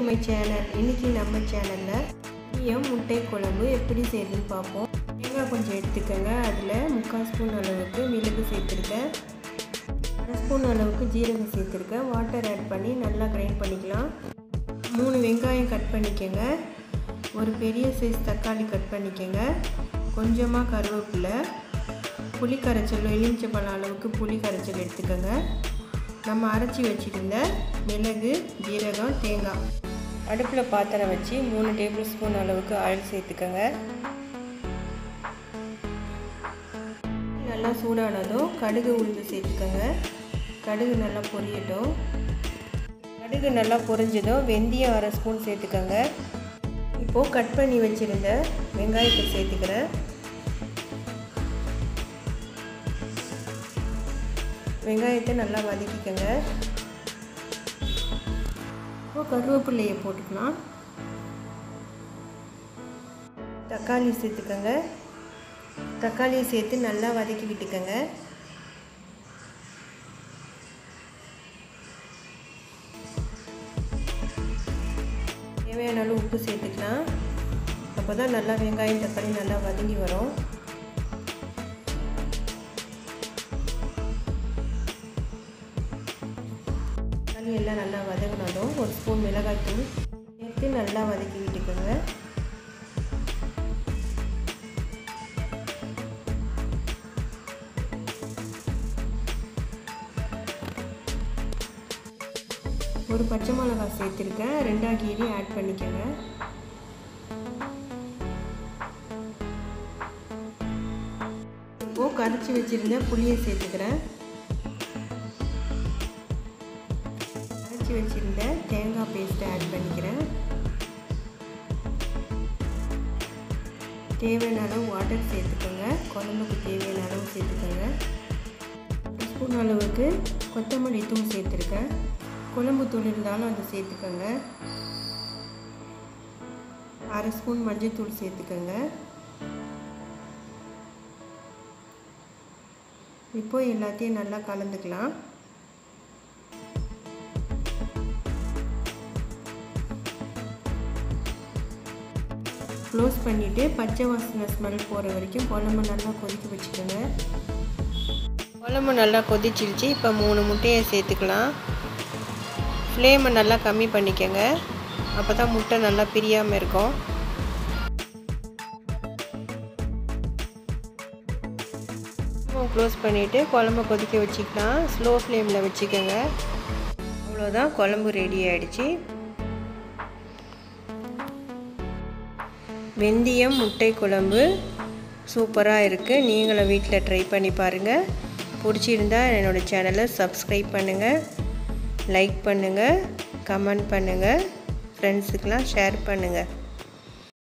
my channel இன்றைக்கி நம்ம சேனலில் இனியம் முட்டை குழம்பு எப்படி செய்யுதுன்னு பார்ப்போம் தேங்காய் கொஞ்சம் எடுத்துக்கோங்க அதில் முக்கால் ஸ்பூன் அளவுக்கு மிளகு சேர்த்துருக்கேன் அரை ஸ்பூன் அளவுக்கு ஜீரகம் சேர்த்துருக்கேன் வாட்டர் ஆட் பண்ணி நல்லா கிரைண்ட் பண்ணிக்கலாம் மூணு வெங்காயம் கட் பண்ணிக்கோங்க ஒரு பெரிய சைஸ் தக்காளி கட் பண்ணிக்கோங்க கொஞ்சமாக கருவேப்பிலை புளி கரைச்சல் எலுமிச்சப்பழம் அளவுக்கு புளி கரைச்சல் எடுத்துக்கோங்க நம்ம அரைச்சி வச்சுருந்த மிளகு ஜீரகம் தேங்காய் அடுப்பில் பாத்திரம் வச்சு மூணு டேபிள் ஸ்பூன் அளவுக்கு ஆயில் சேர்த்துக்கோங்க நல்லா சூடானதும் கடுகு உளுந்து சேர்த்துக்கோங்க கடுகு நல்லா பொரியட்டும் கடுகு நல்லா பொரிஞ்சதும் வெந்தயம் அரை ஸ்பூன் சேர்த்துக்கோங்க இப்போது கட் பண்ணி வச்சுருந்த வெங்காயத்தை சேர்த்துக்கிறேன் வெங்காயத்தை நல்லா வதக்கிக்கோங்க இப்போ கருவேப்பிள்ளையை போட்டுக்கலாம் தக்காளி சேர்த்துக்கோங்க தக்காளியை சேர்த்து நல்லா வதக்கி விட்டுக்கோங்க தேவையான அளவு உப்பு சேர்த்துக்கலாம் அப்போ தான் நல்லா வெங்காயம் தக்காளி நல்லா வதங்கி வரும் தக்காளி எல்லாம் நல்லா வதங்கினதும் ஒரு ஸ்பூன் மிளகாய்த்தூள் சேர்த்து நல்லா வதக்கி விட்டுக்கோங்க ஒரு பச்சை மிளகாய் சேர்த்துருக்கேன் ரெண்டா கீரி ஆட் பண்ணிக்கோங்க இப்போது கரைச்சி வச்சுருந்த புளியை சேர்த்துக்கிறேன் அரைச்சி வச்சுருந்த தேங்காய் பேஸ்ட்டை ஆட் பண்ணிக்கிறேன் தேவையான அளவு வாட்டர் சேர்த்துக்கோங்க குழம்புக்கு தேவையான அளவு சேர்த்துக்கோங்க ஒரு ஸ்பூன் அளவுக்கு கொத்தமல்லி தூள் சேர்த்துருக்கேன் குழம்பு தூள் இருந்தாலும் அதை சேர்த்துக்கோங்க அரை ஸ்பூன் மஞ்சள் தூள் சேர்த்துக்கோங்க இப்போ எல்லாத்தையும் நல்லா கலந்துக்கலாம் க்ளோஸ் பண்ணிவிட்டு பச்சை வாசனை ஸ்மெல் போகிற வரைக்கும் குழம்பு நல்லா கொதிக்க வச்சுக்கோங்க குழம்பு நல்லா கொதிச்சிருச்சு இப்போ மூணு முட்டையை சேர்த்துக்கலாம் ஃப்ளேமை நல்லா கம்மி பண்ணிக்கோங்க அப்போ தான் முட்டை நல்லா பிரியாமல் இருக்கும் க்ளோஸ் பண்ணிவிட்டு குழம்பு கொதிக்க வச்சுக்கலாம் ஸ்லோ ஃப்ளேமில் வச்சுக்கோங்க அவ்வளோதான் குழம்பு ரெடி ஆகிடுச்சு வெந்தயம் முட்டை குழம்பு சூப்பராக இருக்குது நீங்களும் வீட்டில் ட்ரை பண்ணி பாருங்கள் பிடிச்சிருந்தா என்னோடய சேனலை சப்ஸ்கிரைப் பண்ணுங்கள் லைக் பண்ணுங்கள் கமெண்ட் பண்ணுங்கள் ஃப்ரெண்ட்ஸுக்கெலாம் ஷேர் பண்ணுங்கள்